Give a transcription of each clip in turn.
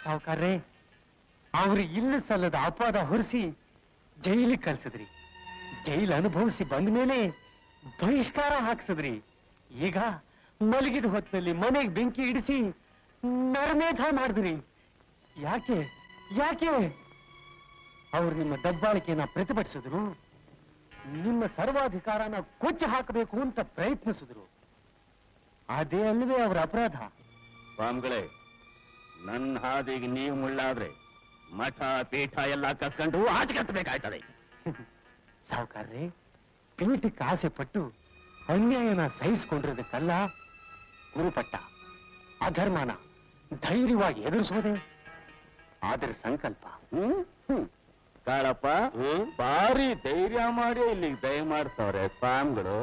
ಸಾವುಕಾರ್ರೆ ಅವ್ರು ಇಲ್ಲ ಸಲ್ಲದ ಅಪವಾದ ಹೊರಿಸಿ ಜೈಲಿಗೆ ಕಳ್ಸಿದ್ರಿ ಜೈಲ್ ಅನುಭವಿಸಿ ಬಂದ ಮೇಲೆ ಬಹಿಷ್ಕಾರ ಹಾಕ್ಸಿದ್ರಿ ಈಗ ಮಲಗಿದ ಹೊತ್ತಿನಲ್ಲಿ ಮನೆಗೆ ಬೆಂಕಿ ಇಡಿಸಿ ನರಮೇಧ ಮಾಡಿದ್ರಿ ಯಾಕೆ ಯಾಕೆ ಅವ್ರು ನಿಮ್ಮ ದಬ್ಬಾಳಿಕೆಯನ್ನ ಪ್ರತಿಭಟಿಸಿದ್ರು ನಿಮ್ಮ ಸರ್ವಾಧಿಕಾರನ ಕೊಚ್ಚಿ ಹಾಕಬೇಕು ಅಂತ ಪ್ರಯತ್ನಿಸಿದ್ರು ಅದೇ ಅಲ್ವೇ ಅವರ ಅಪರಾಧ ಸ್ವಾಮಿಗಳೇ ನನ್ನ ಹಾದಿಗೆ ನೀವು ಮುಳ್ಳಾದ್ರೆ ಮಠ ಪೀಠ ಎಲ್ಲ ಕಸ್ಕೊಂಡು ಆಚೆ ಕಟ್ಟಬೇಕಾಯ್ತದೆ ಸಾವುಕಾರ್ರೆ ಪೀಠಕ್ಕೆ ಆಸೆ ಪಟ್ಟು ಅನ್ಯಾಯನ ಸಹಿಸಿಕೊಂಡಿರೋದಕ್ಕಲ್ಲ ಗುರುಪಟ್ಟ ಅಧರ್ಮನ ಧೈರ್ಯವಾಗಿ ಎದುರಿಸೋದೆ ಅದರ ಸಂಕಲ್ಪ ಹ್ಮ್ ಹ್ಮ್. ಕಾಳಪ್ಪ ಭಾರಿ ಧೈರ್ಯ ಮಾಡಿ ಇಲ್ಲಿಗೆ ದಯ ಮಾಡ್ತಾವ್ರೆ ಸ್ವಾಮಿಗಳು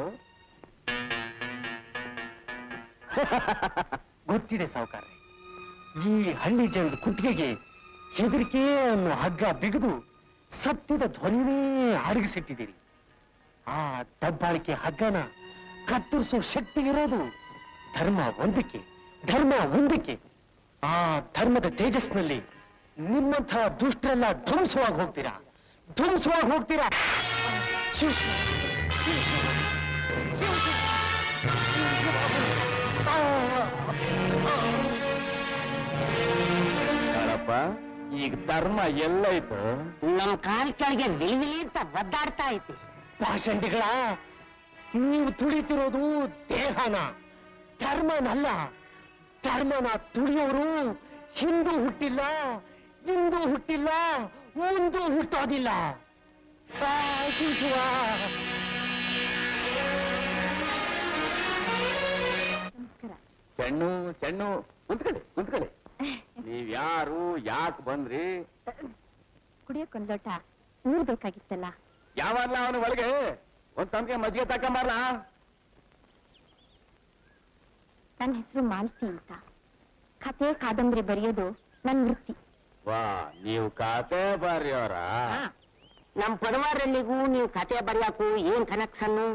ಗೊತ್ತಿದೆ ಸಾವುಕಾರ್ರೆ ಈ ಹಳ್ಳಿ ಜನದ ಕುತ್ತಿಗೆಗೆ ಹೆದರಿಕೆ ಅನ್ನೋ ಹಗ್ಗ ಬಿಗಿದು ಸತ್ಯದ ಧ್ವನಿನೇ ಅಡಗಿಸಿಟ್ಟಿದ್ದೀರಿ ಆ ದಬ್ಬಾಳಿಕೆ ಹಗ್ಗನ ಕತ್ತರಿಸೋ ಶಕ್ತಿ ಇರೋದು ಧರ್ಮ ಒಂದಕ್ಕೆ ಧರ್ಮ ಒಂದಕ್ಕೆ ಆ ಧರ್ಮದ ತೇಜಸ್ನಲ್ಲಿ ನಿಮ್ಮಂಥ ದುಷ್ಟರೆಲ್ಲ ಧ್ವಂಸವಾಗಿ ಹೋಗ್ತೀರಾ ಧ್ವಂಸವಾಗಿ ಹೋಗ್ತೀರಾ ಶಿವ ಶಿವ, ಶಿವ ಶಿವ, ಶಿವ ಶಿವ. ಆ, ಕಾಳಪ್ಪ ಈಗ ಧರ್ಮ ಎಲ್ಲೈತು ನಮ್ ಕಾಲ್ ಕೆಳಗೆ ವಿಲಿವಿಲಿ ಅಂತ ಒದ್ದಾಡ್ತಾ ಐತಿ ಪಾಷಂಡಿಗಳ ನೀವು ತುಳಿತಿರೋದು ದೇಹನ ಧರ್ಮನಲ್ಲ ಧರ್ಮನ ತುಳಿಯೋರು ಹಿಂದೂ ಹುಟ್ಟಿಲ್ಲ ಇಂದು ಹುಟ್ಟಿಲ್ಲ ಮುಂದೂ ಹುಟ್ಟೋದಿಲ್ಲ ಆ, ಶಿವ ಶಿವ. ಚೆಣ್ಣು ಚೆಣ್ಣು ಕುಂತ್ಕೊಳ್ಳಿ ಕುಂತ್ಕೊಳ್ಳಿ ನೀವ್ ಯಾರು ಯಾಕೆ ಬಂದ್ರಿ ಕುಡಿಯೋಕೊಂದ್ ಲೋಟ ನೀರ್ ಬೇಕಾಗಿತ್ತಲ್ಲ ಯಾವಲ್ಲ ಅವನ ಒಳಗೆ ಒಂದ್ ತಮ್ಗೆ ಮಜ್ಜಿಗೆ ತಕೊಂಬರ್ಲ ನನ್ನ ಹೆಸರು ಮಾಲ್ತಿ ಅಂತ ಕತೆ ಕಾದಂಬರಿ ಬರೆಯೋದು ನನ್ ವೃತ್ತಿ ವಾ ನೀವು ಕಾತೆ ಬರ್ಯೋರ ನಮ್ ಪಡವಾರಲ್ಲಿಗೂ ನೀವು ಕತೆ ಬರ್ಯಾಕು ಏನ್ ಕನೆಕ್ಷನ್ನು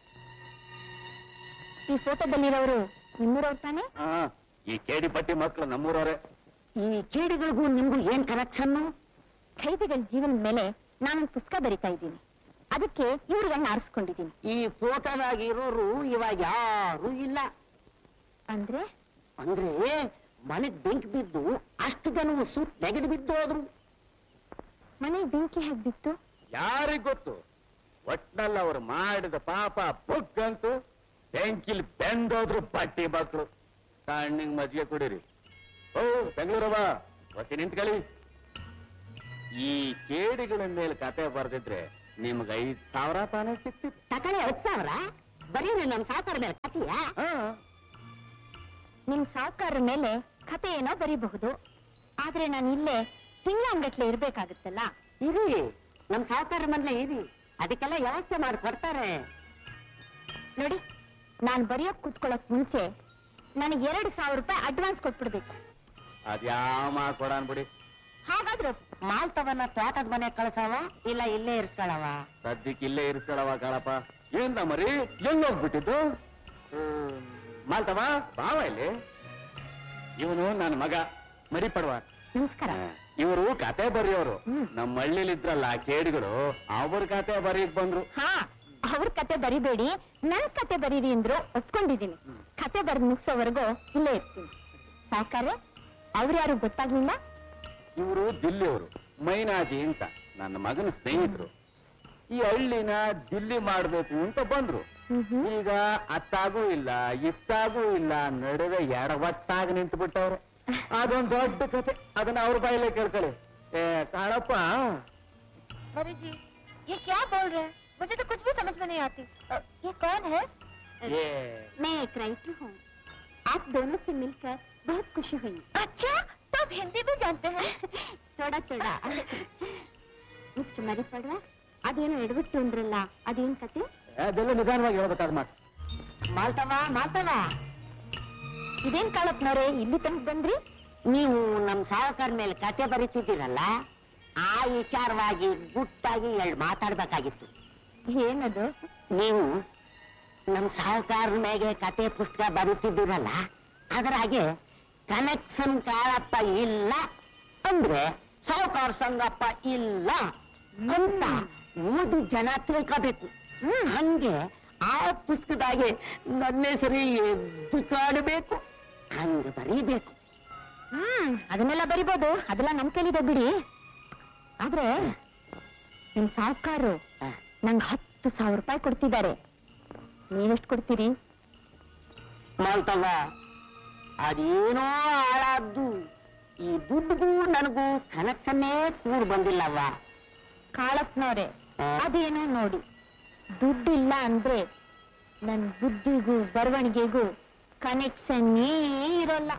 ಈ ಫೋಟೋದಲ್ಲಿರೋರು ನಿಮ್ಮೂರವ್ರು ತಾನೆ ಈ ಕೇಡಿ ಪಟ್ಟಿ ಮಕ್ಕಳು ನಮ್ಮೂರವ್ರೆ ಈ ಕೀಡಿಗಳಿಗೂ ನಿಮ್ಗೂ ಏನ್ ಕನೆಕ್ಷನ್ನು ಖೈದಿಗಳ ಜೀವನದ ಮೇಲೆ ನಾನೊಂದು ಪುಸ್ತಕ ಬರಿತಾ ಇದ್ದೀನಿ ಅದಕ್ಕೆ ಇವ್ರಿಗನ್ನ ಆರಿಸ್ಕೊಂಡಿದ್ದೀನಿ ಈ ಫೋಟೋದಾಗ ಇರೋರು ಇವಾಗ ಯಾರು ಇಲ್ಲ ಅಂದ್ರೆ ಅಂದ್ರೆ ಮನೆಗ್ ಬೆಂಕಿ ಬಿದ್ದು ಅಷ್ಟು ಜನವು ಸುಟ್ ನೆಗೆದು ಬಿದ್ದು ಹೋದ್ರು ಮನೆಗೆ ಬೆಂಕಿ ಹೇಗ್ ಬಿತ್ತು ಯಾರಿಗ್ ಗೊತ್ತು ಒಟ್ನಲ್ಲಿ ಅವ್ರು ಮಾಡಿದ ಪಾಪ ಬುಗ್ಗಂತೂ ಬೆಂಕಿಲ್ ಬೆಂದೋದ್ರು ಬಟ್ಟಿ ಮಕ್ಕಳು ತಣ್ಣಗ್ ಮಜ್ಜಿಗೆ ಕುಡೀರಿ ಓ ಬೆಂಗಳೂರವ ಒತ್ತಿ ನಿಂತ್ಕೊಳ್ಳಿ ಈ ಕೇಡಿಗಳ ಮೇಲೆ ಕತೆ ಬರ್ದಿದ್ರೆ ನಿಮ್ಗೆ ಐದ್ ಸಾವಿರ ತಾನೇ ಸಿಕ್ತಿತ್ತು ತಕಳೆ ಹತ್ತು ಸಾವಿರ ಬರೀ ನಮ್ ಸಾಕಾರ ಮೇಲೆ ಕತಿಯಾ ಹಾ ನಿಮ್ ಸಾವುಕಾರರ ಮೇಲೆ ಕತೆ ಏನೋ ಬರೀಬಹುದು ಆದ್ರೆ ನಾನು ಇಲ್ಲೇ ತಿಂಗಳಂಗಟ್ಲೆ ಇರ್ಬೇಕಾಗುತ್ತಲ್ಲ ಇರಿ ನಮ್ ಸಾಕಾರ ಮನ್ಲೆ ಇರಿ ಅದಕ್ಕೆಲ್ಲ ವ್ಯವಸ್ಥೆ ಮಾಡಿ ಕೊಡ್ತಾರೆ ನೋಡಿ ನಾನ್ ಬರೆಯೋಕ್ ಕೂತ್ಕೊಳ್ಳೋಕ್ ಮುಂಚೆ ನನಗೆ ಎರಡು ಸಾವಿರ ರೂಪಾಯಿ ಅಡ್ವಾನ್ಸ್ ಕೊಟ್ಬಿಡ್ಬೇಕು ಅದ್ಯಾವ ಮಾಡ್ಕೊಡನ್ ಬಿಡಿ ಹಾಗಾದ್ರೆ ಮಾಲ್ತವನ್ನ ತೋಟದ ಮನೆ ಕಳ್ಸವ ಇಲ್ಲ ಇಲ್ಲೇ ಇರ್ಸ್ಕೊಳವ ಸದ್ಯಕ್ಕೆ ಇಲ್ಲೇ ಇರಿಸ್ಕೊಳವ ಕಾಳಪ್ಪ ಏನ್ ಮರಿ ಎಲ್ಲಿ ಹೋಗ್ಬಿಟ್ಟಿದ್ದು ಮಾಲ್ತವ ಬಾವ ಇಲ್ಲಿ ಇವನು ನನ್ನ ಮಗ ಮರಿ ಪಡ್ವ ನಮಸ್ಕಾರ ಇವರು ಕತೆ ಬರೆಯೋರು ನಮ್ಮ ಹಳ್ಳಿಲಿದ್ರಲ್ಲ ಕೇಡಿಗಳು ಅವ್ರ ಕತೆ ಬರೀಕ್ ಬಂದ್ರು ಹಾ ಅವ್ರ ಕತೆ ಬರಿಬೇಡಿ ನನ್ ಕತೆ ಬರೀರಿ ಅಂದ್ರು ಒಪ್ಕೊಂಡಿದೀನಿ ಕತೆ ಬರ್ದ್ ಮುಗಿಸೋವರೆಗೂ ಇಲ್ಲೇ ಇರ್ತೀನಿ ಸಾಕಾರೆ ಅವ್ರು ಯಾರು ಗೊತ್ತಾಗ್ಲಿಲ್ಲ ಇವರು ದಿಲ್ಲಿಯವರು ಮೈನಾಜಿ ಅಂತ ನನ್ನ ಮಗನ ಸ್ನೇಹಿತರು ಈ ಹಳ್ಳಿನ ದಿಲ್ಲಿ ಮಾಡ್ಬೇಕು ಅಂತ ಬಂದ್ರು ಈಗ ಅತ್ತಾಗೂ ಇಲ್ಲ ಇತ್ತಾಗೂ ಇಲ್ಲ ನಡುವೆ ಎಡವಟ್ಟಾಗಿ ನಿಂತು ಬಿಟ್ಟವ್ರೆ ಅದೊಂದ್ ದೊಡ್ಡ ಕತೆ ಅದನ್ನ ಅವ್ರ ಬಾಯಲ್ಲೇ ಕೇಳ್ಕೊಳ್ಳಿ ಏ ಕಾಳಪ್ಪ अरे जी ये क्या बोल रहे हैं मुझे तो कुछ भी समझ में नहीं आती अ, ये कौन है ಏ मैं एक राइटर हूँ आप दोनों से मिलकर बहुत खुशी हुई अच्छा तो आप हिंदी भी जानते हैं थोड़ा थोड़ा ಮಿಸ್ಟರ್ ಮರಿ ಪಡ್ವ ಅದೇನೋ ಎಡಬಿಟ್ಟು ಅಂದ್ರಲ್ಲ ಅದೇನ್ ಕತೆ ಅದೆಲ್ಲ ನಿಧಾನವಾಗಿ ಹೇಳ್ಬೇಕಾದ ಮಾತು ಮಾಲ್ತವ ಮಾಲ್ತವ ಇದೇನ್ ಕಾಳಪ್ನವ್ರೆ ಇಲ್ಲಿ ತನಕ ಬಂದ್ರಿ ನೀವು ನಮ್ ಸಾವುಕಾರ ಮೇಲೆ ಕತೆ ಬರೀತಿದ್ದೀರಲ್ಲ ಆ ವಿಚಾರವಾಗಿ ಗುಟ್ಟಾಗಿ ಎರಡು ಮಾತಾಡ್ಬೇಕಾಗಿತ್ತು ಏನದು ನೀವು ನಮ್ ಸಾಹುಕಾರ ಮೇಲೆ ಕತೆ ಪುಸ್ತಕ ಬರೀತಿದ್ದೀರಲ್ಲ ಅದರಾಗೆ ಕನೆಕ್ಷನ್ ಕಾಳಪ್ಪ ಇಲ್ಲ ಅಂದ್ರೆ ಸಾವುಕಾರ ಸಂಗಪ್ಪ ಇಲ್ಲ ಅಂತ ಓದಿ ಜನ ತಿಳ್ಕೋಬೇಕು ಹಂಗೆ ಆ ಪುಸ್ತಕದಾಗೆ ನನ್ನ ಹೆಸರು ಎದ್ದು ಕಾಣಬೇಕು ಹಂಗ ಬರೀಬೇಕು ಹ್ಮ್ ಅದನ್ನೆಲ್ಲ ಬರಿಬೋದು ಅದೆಲ್ಲ ನಮ್ ಕೈಲಿದೆ ಬಿಡಿ ಆದ್ರೆ ನಿಮ್ ಸಾವುಕಾರರು ಆ, ನಂಗೆ ಹತ್ತು ಸಾವಿರ ರೂಪಾಯಿ ಕೊಡ್ತಿದ್ದಾರೆ ನೀವೆಷ್ಟು ಕೊಡ್ತೀರಿ ಮಾಲ್ತವ್ವ ಅದೇನೋ ಹಾಳಾದ್ದು ಈ ದುಡ್ಡಿಗೂ ನನಗೂ ಕನೆಕ್ಷನ್ನೇ ಕೂಡ್ ಬಂದಿಲ್ಲವ್ವ ಕಾಳಪ್ಪನವ್ರೆ ಆ. ಅದೇನೋ ನೋಡಿ ದುಡ್ಡಿಲ್ಲ ಅಂದ್ರೆ ನನ್ ಬುದ್ಧಿಗೂ ಬರವಣಿಗೆಗೂ ಕನೆಕ್ಷನ್ನೇ ಇರಲ್ಲ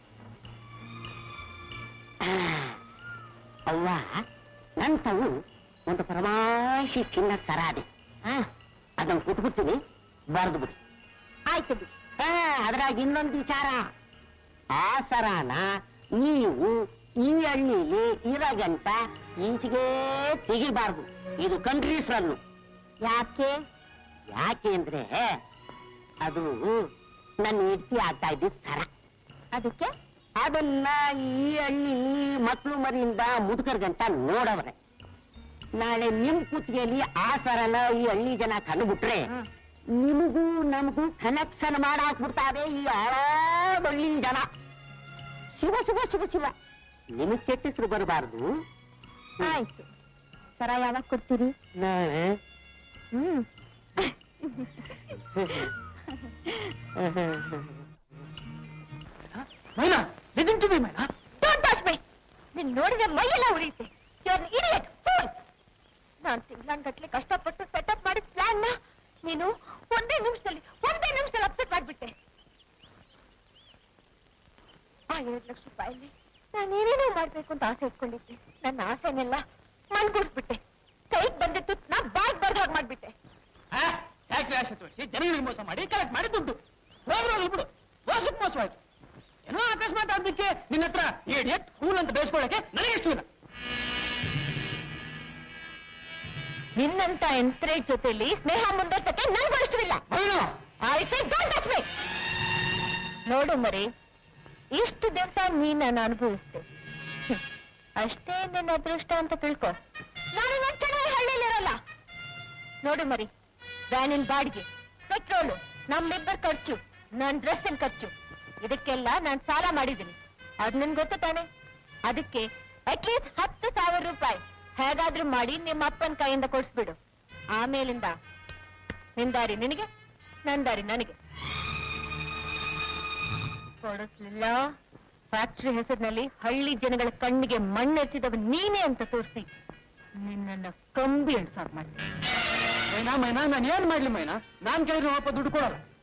ಆ, ಅವ್ವ ನನ್ ತಾವು ಒಂದು ಪರಮಾಶಿ ಚಿನ್ನ ಸರ ಅದೆ ಅದನ್ನು ಕೊಟ್ಬಿಡ್ತೀನಿ ಬರೆದು ಬಿಡಿ ಆಯ್ತು ಬಿಡಿ ಆ, ಅದ್ರಾಗ ಇನ್ನೊಂದು ವಿಚಾರ ಆ ಸರಾನ ನೀವು ಈ ಹಳ್ಳಿಲಿ ಇರೋ ಗಂಟ ಈಚೆಗೆ ತೆಗಿಬಾರ್ದು ಇದು ಕಂಟ್ರೀಸ್ರನ್ನು ಯಾಕೆ ಯಾಕೆ ಅಂದ್ರೆ ಅದು ನನ್ನ ಹೆಂಡತಿ ಆಗ್ತಾ ಇದ್ದಿದ್ ಸರ ಅದಕ್ಕೆ ಅದನ್ನ ಈ ಹಳ್ಳಿಲಿ ಮಕ್ಕಳು ಮರಿಯಿಂದ ಮುದುಕರ ಗಂಟ ನೋಡವ್ರೆ ನಾಳೆ ನಿಮ್ ಕುತ್ತಿಗೆಯಲ್ಲಿ ಆ ಸರನ ಈ ಹಳ್ಳಿ ಜನ ಕಂಡುಬಿಟ್ರೆ ಹ್ಮ್. ನಿಮಗೂ ನಮಗೂ ಕನೆಕ್ಷನ್ ಮಾಡಾಕ್ಬಿಡ್ತಾರೆ ಈ ಹಳ್ಳಿ ಜನ ಶಿವ ಶಿವ ಶಿವ ಶಿವ ನಿಮಗ್ ಕೆಟ್ಟ ಹೆಸರು ಬರಬಾರ್ದು ಆಯ್ತು ಸರ ಯಾವಾಗ ಕೊಡ್ತೀರಿ hmm Maina listen to me Maina Don't touch me! ನೀನ್ ನೋಡಿದ್ರೆ ಮೈಯೆಲ್ಲ ಉರಿಯುತ್ತೆ You're an idiot, fool! ನಾನ್ ತಿಂಗ್ಳಾನ್ಗಟ್ಲೆ ಕಷ್ಟಪಟ್ಟು ಸೆಟಪ್ ಮಾಡಿದ ಪ್ಲಾನ್ ನ ನೀನು ಒಂದೇ ನಿಮಿಷದಲ್ಲಿ ಒಂದೇ ನಿಮಿಷದಲ್ಲಿ ಅಪ್ಸೆಟ್ ಮಾಡ್ಬಿಟ್ಟೆ ಆ ಎರಡ್ ಲಕ್ಷ ರೂಪಾಯಲ್ಲಿ ನಾನು ಏನೇನೋ ಮಾಡ್ಬೇಕು ಅಂತ ಆಸೆ ಇಟ್ಕೊಂಡಿದ್ದೆ ನನ್ನ ಆಸೆನೆಲ್ಲ ಮನ್ಗೂಡ್ಸ್ಬಿಟ್ಟೆ ಕೈಗ್ ಬಂದಿತ್ತು ನಾ ಬಾಯ್ ಬರ್ದ ಹಾಗೆ ಮಾಡ್ಬಿಟ್ಟೆ ಫ್ಯಾಕ್ಟ್ರಿ ಆಸೆ ತೋರಿಸಿ ಜನಗಳಿಗೆ ಮೋಸ ಮಾಡಿ ಕಲೆಕ್ಟ್ ಮಾಡಿ ದುಡ್ಡು ಹೋಗ್ರು ಹೋಗ್ಲಿ ಬಿಡು ವರ್ಷಕ್ಕೆ ಮೋಸವಾಯ್ತು ಏನೋ ಅಕಸ್ಮಾತ್ ಅದಕ್ಕೆ ನಿನ್ನ ಹತ್ರ ಏಡಿಯಟ್ ಹೂಲ್ ಅಂತ ಬೇಯಿಸ್ಕೊಳ್ಳಕ್ಕೆ ನನಗೆ ಇಷ್ಟು ಇಲ್ಲ ನಿನ್ನಂತ ಎಂತ್ರೆ ಜೊತೆಲಿ ಸ್ನೇಹ ಮುಂದುವರ್ಸಕ್ಕೆ ನನಗೂ ಇಷ್ಟವಿಲ್ಲ ಮೈನಾ I say don't touch me! ನೋಡು ಮರಿ ಇಷ್ಟು ದಿವಸ ನೀನನ್ನು ಅನುಭವಿಸ್ದೆ ಹ್ಮ್. ಅಷ್ಟೇ ನಿನ್ನ ಅದೃಷ್ಟ ಅಂತ ತಿಳ್ಕೊ ನಾನು ನನ್ ಚೆನ್ನಾಗಿ ಹಳ್ಳಿಲಿರಲ್ಲ ನೋಡು ಮರಿ ವ್ಯಾನಿನ ಬಾಡಿಗೆ ಪೆಟ್ರೋಲು ನಮ್ಮಿಬ್ಬರ ಖರ್ಚು ನನ್ ಡ್ರೆಸ್ಸಿನ ಖರ್ಚು ಇದಕ್ಕೆಲ್ಲ ನಾನ್ ಸಾಲ ಮಾಡಿದ್ದೀನಿ ಅದ್ ನಿನ್ ಗೊತ್ತು ತಾನೆ ಅದಕ್ಕೆ ಅಟ್ಲೀಸ್ಟ್ ಹತ್ತು ಸಾವಿರ ರೂಪಾಯಿ ಹೇಗಾದ್ರೂ ಮಾಡಿ ನಿಮ್ಮ ಅಪ್ಪನ ಕೈಯಿಂದ ಕೊಡ್ಸ್ಬಿಡು ಆಮೇಲಿಂದ ನಿನ್ ದಾರಿ ನಿನಗೆ ನನ್ ದಾರಿ ನನಗೆ ಕೊಡಿಸ್ಲಿಲ್ಲ ಫ್ಯಾಕ್ಟ್ರಿ ಹೆಸರಿನಲ್ಲಿ ಹಳ್ಳಿ ಜನಗಳ ಕಣ್ಣಿಗೆ ಮಣ್ಣೆಚ್ಚಿದವ ನೀನೇ ಅಂತ ತೋರಿಸಿ ನಿನ್ನನ್ನ ಕಂಬಿ ಎಣ್ಸಾಕ್ ಮಾಡ್ತೀನಿ ಮೈನಾ ಮೈನಾ ನಾನು ಏನ್ ಮಾಡ್ಲಿ ಮೈನಾ ನಾನ್ ಕೈ ಒಪ್ಪ ದುಡ್ಡು ಕೊಡಲ್ಲ